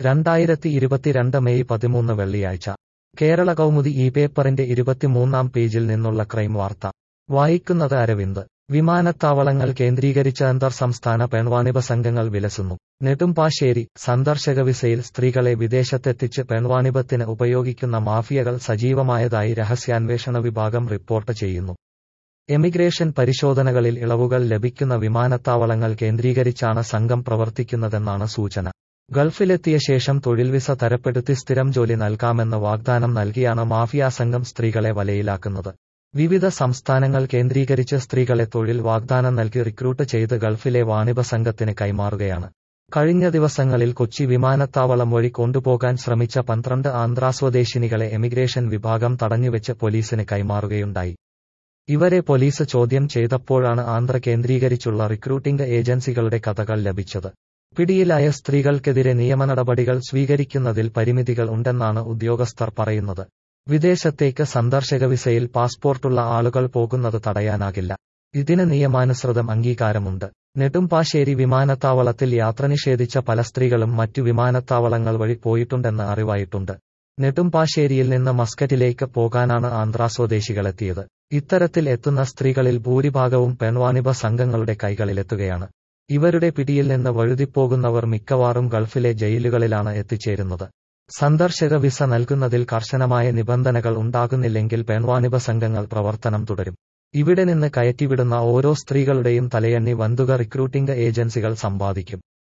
രണ്ടായിരത്തി ഇരുപത്തിരണ്ട് മെയ് പതിമൂന്ന് വെള്ളിയാഴ്ച കേരള കൗമുദി ഈ പേപ്പറിന്റെ ഇരുപത്തിമൂന്നാം പേജിൽ നിന്നുള്ള ക്രൈം വാർത്ത വായിക്കുന്നത് അരവിന്ദ് വിമാനത്താവളങ്ങൾ കേന്ദ്രീകരിച്ച് അന്തർ സംസ്ഥാന പെൺവാണിഭ സംഘങ്ങൾ വിലസുന്നു നെടുമ്പാശ്ശേരി സന്ദർശക വിസയിൽ സ്ത്രീകളെ വിദേശത്തെത്തിച്ച് പെൺവാണിഭത്തിന് ഉപയോഗിക്കുന്ന മാഫിയകൾ സജീവമായതായി രഹസ്യാന്വേഷണ വിഭാഗം റിപ്പോർട്ട് ചെയ്യുന്നു എമിഗ്രേഷൻ പരിശോധനകളിൽ ഇളവുകൾ ലഭിക്കുന്ന വിമാനത്താവളങ്ങൾ കേന്ദ്രീകരിച്ചാണ് സംഘം പ്രവർത്തിക്കുന്നതെന്നാണ് സൂചന ഗൾഫിലെത്തിയ ശേഷം തൊഴിൽ വിസ തരപ്പെടുത്തി സ്ഥിരം ജോലി നൽകാമെന്ന് വാഗ്ദാനം നൽകിയാണ് മാഫിയ സംഘം സ്ത്രീകളെ വലയിലാക്കുന്നത് വിവിധ സംസ്ഥാനങ്ങൾ കേന്ദ്രീകരിച്ച് സ്ത്രീകളെ തൊഴിൽ വാഗ്ദാനം നൽകി റിക്രൂട്ട് ചെയ്ത് ഗൾഫിലെ വാണിഭ സംഘത്തിന് കൈമാറുകയാണ് കഴിഞ്ഞ ദിവസങ്ങളിൽ കൊച്ചി വിമാനത്താവളം വഴി കൊണ്ടുപോകാൻ ശ്രമിച്ച പന്ത്രണ്ട് ആന്ധ്രാസ്വദേശിനികളെ എമിഗ്രേഷൻ വിഭാഗം തടഞ്ഞുവെച്ച് പോലീസിന് കൈമാറുകയുണ്ടായി ഇവരെ പോലീസ് ചോദ്യം ചെയ്തപ്പോഴാണ് ആന്ധ്ര കേന്ദ്രീകരിച്ചുള്ള റിക്രൂട്ടിംഗ് ഏജൻസികളുടെ കഥകൾ ലഭിച്ചത് പിടിയിലായ സ്ത്രീകൾക്കെതിരെ നിയമനടപടികൾ സ്വീകരിക്കുന്നതിൽ പരിമിതികൾ ഉണ്ടെന്നാണ് ഉദ്യോഗസ്ഥർ പറയുന്നത് വിദേശത്തേക്ക് സന്ദർശക വിസയിൽ പാസ്പോർട്ടുള്ള ആളുകൾ പോകുന്നത് തടയാനാകില്ല ഇതിന് നിയമാനുസൃതം അംഗീകാരമുണ്ട് നെടുമ്പാശ്ശേരി വിമാനത്താവളത്തിൽ യാത്ര നിഷേധിച്ച പല സ്ത്രീകളും മറ്റു വിമാനത്താവളങ്ങൾ വഴി പോയിട്ടുണ്ടെന്ന് അറിവായിട്ടുണ്ട് നെടുമ്പാശ്ശേരിയിൽ നിന്ന് മസ്കറ്റിലേക്ക് പോകാനാണ് ആന്ധ്രാ സ്വദേശികളെത്തിയത് ഇത്തരത്തിൽ എത്തുന്ന സ്ത്രീകളിൽ ഭൂരിഭാഗവും പെൺവാണിഭ സംഘങ്ങളുടെ കൈകളിലെത്തുകയാണ് ഇവരുടെ പിടിയിൽ നിന്ന് വഴുതിപ്പോകുന്നവർ മിക്കവാറും ഗൾഫിലെ ജയിലുകളിലാണ് എത്തിച്ചേരുന്നത് സന്ദർശക വിസ നൽകുന്നതിൽ കർശനമായ നിബന്ധനകൾ ഉണ്ടാകുന്നില്ലെങ്കിൽ പെൺവാണിഭ സംഘങ്ങൾ പ്രവർത്തനം തുടരും ഇവിടെ നിന്ന് കയറ്റിവിടുന്ന ഓരോ സ്ത്രീകളുടെയും തലയെണ്ണി വന്തുക റിക്രൂട്ടിംഗ് ഏജൻസികൾ സമ്പാദിക്കും